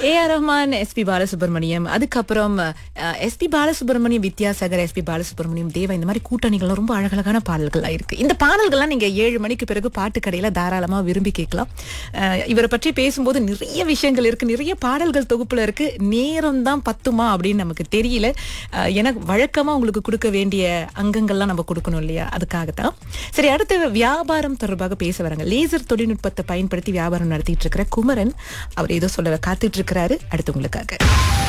ஏ R Rahman SP Balasubramaniam அதுக்கப்புறம் SP Balasubramaniam Vidyasagar SP Balasubramaniam Deva இந்த மாதிரி கூட்டணிகள்லாம் ரொம்ப அழகழகான பாடல்கள்லாம் இருக்கு இந்த பாடல்கள்லாம் நீங்க ஏழு மணிக்கு பிறகு பாட்டு கடையில தாராளமா விரும்பி கேட்கலாம் அஹ், இவரை பற்றி பேசும்போது நிறைய விஷயங்கள் இருக்கு நிறைய பாடல்கள் தொகுப்புல இருக்கு நேரம் தான் பத்துமா அப்படின்னு நமக்கு தெரியல அஹ், எனக்கு வழக்கமா உங்களுக்கு கொடுக்க வேண்டிய அங்கங்கள்லாம் நம்ம கொடுக்கணும் இல்லையா அதுக்காகத்தான் சரி அடுத்து வியாபாரம் தொடர்பாக பேச வராங்க லேசர் தொழில்நுட்பத்தை பயன்படுத்தி வியாபாரம் நடத்திட்டு இருக்கிற குமரன் அவர் ஏதோ சொல்ல காத்துட்டு இருக்கிறாரு அடுத்து உங்களுக்காக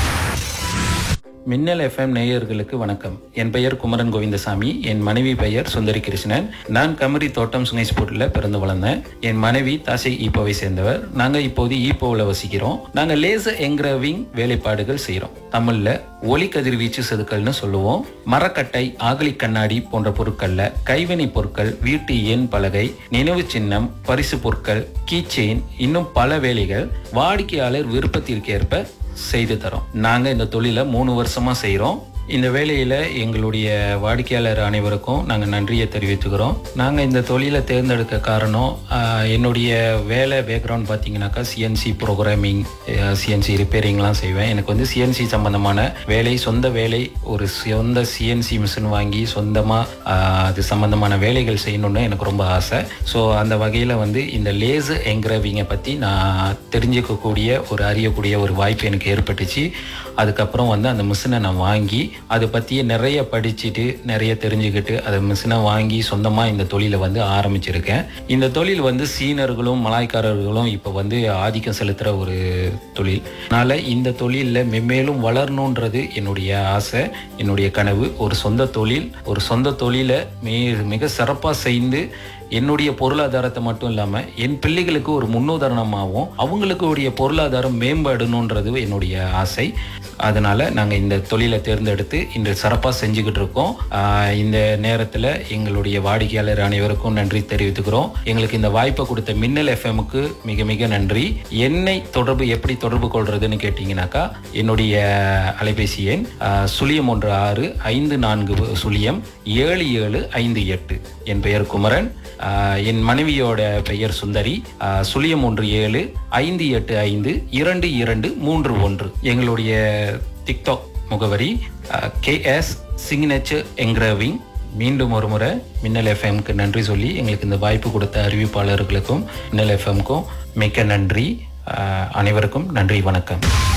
மின்னல் எஃப்எம் நேயர்களுக்கு வணக்கம் என் பெயர் குமரன் கோவிந்தசாமி என் மனைவி பெயர் சுந்தரி கிருஷ்ணன் நான் கமரி தோட்டம் சுங்கைஸ்பூட்டில் பிறந்து வளர்ந்தேன் என் மனைவி தாசை ஈப்போவை சேர்ந்தவர் நாங்கள் இப்போது ஈப்போவில் வசிக்கிறோம் நாங்கள் லேசர் என்கிரவிங் வேலைப்பாடுகள் செய்கிறோம் தமிழ்ல ஒலி கதிர்வீச்சு செதுக்கல்னு சொல்லுவோம் மரக்கட்டை ஆகலி கண்ணாடி போன்ற பொருட்கள்ல கைவினை பொருட்கள் வீட்டு எண் பலகை நினைவு சின்னம் பரிசு பொருட்கள் கீச்செயின் இன்னும் பல வேலைகள் வாடிக்கையாளர் விருப்பத்திற்கேற்ப செய்து தரோம் நாங்க இந்த தொழிலை மூணு வருஷமா செய்றோம் இந்த வேலையில எங்களுடைய வாடிக்கையாளர் அனைவருக்கும் நாங்க நன்றியை தெரிவித்துக்கிறோம் நாங்க இந்த தொழிலை தேர்ந்தெடுக்க காரணம் ஆஹ், என்னுடைய வேலை பேக்ரவுண்ட் பார்த்தீங்கன்னாக்கா சிஎன்சி ப்ரோக்ராமிங் சிஎன்சி ரிப்பேரிங்லாம் செய்வேன் எனக்கு வந்து சிஎன்சி சம்பந்தமான வேலை சொந்த வேலை ஒரு சொந்த சிஎன்சி மிஷின் வாங்கி சொந்தமா ஆஹ், அது சம்பந்தமான வேலைகள் செய்யணும்னு எனக்கு ரொம்ப ஆசை ஸோ அந்த வகையில் வந்து இந்த லேசர் என்கிரவிங்கை பற்றி நான் தெரிஞ்சுக்கக்கூடிய ஒரு அறியக்கூடிய ஒரு வாய்ப்பு எனக்கு ஏற்பட்டுச்சு அதுக்கப்புறம் வந்து அந்த மிஷினை நான் வாங்கி அதை பற்றியே நிறைய படிச்சுட்டு நிறைய தெரிஞ்சுக்கிட்டு அதை மிஷினை வாங்கி சொந்தமாக இந்த தொழிலை வந்து ஆரம்பிச்சிருக்கேன் இந்த தொழில் வந்து சீனர்களும் மலாய்க்காரர்களும் இப்போ வந்து ஆதிக்கம் செலுத்துகிற ஒரு தொழில் அதனால் இந்த தொழிலில் மென்மேலும் வளரணுன்றது என்னுடைய ஆசை என்னுடைய கனவு ஒரு சொந்த தொழில் ஒரு சொந்த தொழிலை மே மிக சிறப்பாக செய்து என்னுடைய பொருளாதாரத்தை மட்டும் இல்லாமல் என் பிள்ளைகளுக்கு ஒரு முன்னுதாரணமாகவும் அவங்களுக்கு உடைய பொருளாதாரம் மேம்படணுன்றது என்னுடைய ஆசை அதனால நாங்கள் இந்த தொழிலை தேர்ந்தெடுத்து இன்று சிறப்பாக செஞ்சுக்கிட்டு இருக்கோம் ஆஹ் இந்த நேரத்தில் எங்களுடைய வாடிக்கையாளர் அனைவருக்கும் நன்றி தெரிவித்துக்கிறோம் எங்களுக்கு இந்த வாய்ப்பை கொடுத்த மின்னல் எஃப்எம்முக்கு மிக மிக நன்றி என்னை தொடர்பு எப்படி தொடர்பு கொள்றதுன்னு கேட்டிங்கனாக்கா என்னுடைய அலைபேசி எண் ஆஹ் சுழியம் ஒன்று ஆறு ஐந்து நான்கு சுழியம் ஏழு ஏழு ஐந்து எட்டு என் பெயர் குமரன் ஆஹ் என் மனைவியோட பெயர் சுந்தரி ஆஹ் சுழியம் ஒன்று ஏழு ஐந்து எட்டு ஐந்து இரண்டு இரண்டு மூன்று ஒன்று எங்களுடைய டிக்டாக் முகவரி கேஎஸ் சிக்னேச்சர் என்கிரவிங் மீண்டும் ஒரு முறை மின்னல் எஃப்எம்க்கு நன்றி சொல்லி எங்களுக்கு இந்த வாய்ப்பு கொடுத்த அறிவிப்பாளர்களுக்கும் மின்னல் எஃப்எம்க்கும் மிக்க நன்றி ஆஹ் அனைவருக்கும் நன்றி வணக்கம்